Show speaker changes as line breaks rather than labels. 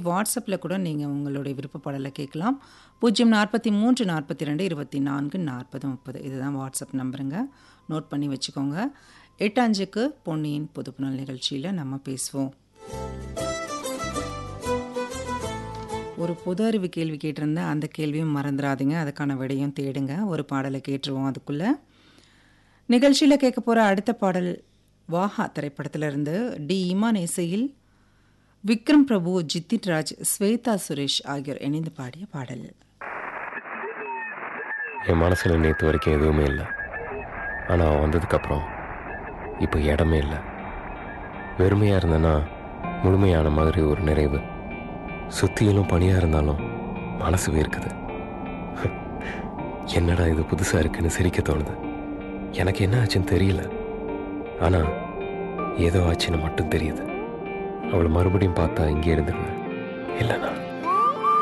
வாட்ஸ்அப்பில் கூட நீங்கள் உங்களுடைய விருப்ப பாடலை கேட்கலாம் பூஜ்ஜியம் நாற்பத்தி மூன்று நாற்பத்தி ரெண்டு இருபத்தி நான்கு நாற்பது முப்பது இதுதான் வாட்ஸ்அப் நம்பருங்க நோட் பண்ணி வச்சுக்கோங்க எட்டு அஞ்சுக்கு பொன்னியின் புதுப்புணல் நிகழ்ச்சியில் நம்ம பேசுவோம் ஒரு பொது அறிவு கேள்வி கேட்டிருந்தேன் அந்த கேள்வியும் மறந்துடாதீங்க அதுக்கான விடையும் தேடுங்க ஒரு பாடலை கேட்டுருவோம் அதுக்குள்ளே நிகழ்ச்சியில் கேட்க போகிற அடுத்த பாடல் வாஹா திரைப்படத்திலிருந்து டி இமான் இசையில் விக்ரம் பிரபு ஜித்தின் ராஜ் ஸ்வேதா சுரேஷ் ஆகியோர் இணைந்து பாடிய பாடல்
என் மனசில் நேற்று வரைக்கும் எதுவுமே இல்லை ஆனால் அவன் வந்ததுக்கப்புறம் இப்போ இடமே இல்லை வெறுமையாக இருந்தேன்னா முழுமையான மாதிரி ஒரு நிறைவு சுத்தியிலும் பனியாக இருந்தாலும் மனசு வேர்க்குது என்னடா இது புதுசாக இருக்குன்னு சிரிக்க தோணுது எனக்கு என்ன ஆச்சுன்னு தெரியல ஆனால் ஏதோ ஆச்சுன்னு மட்டும் தெரியுது அவளை மறுபடியும் பார்த்தா இங்கே இருந்துருவேன் இல்லைண்ணா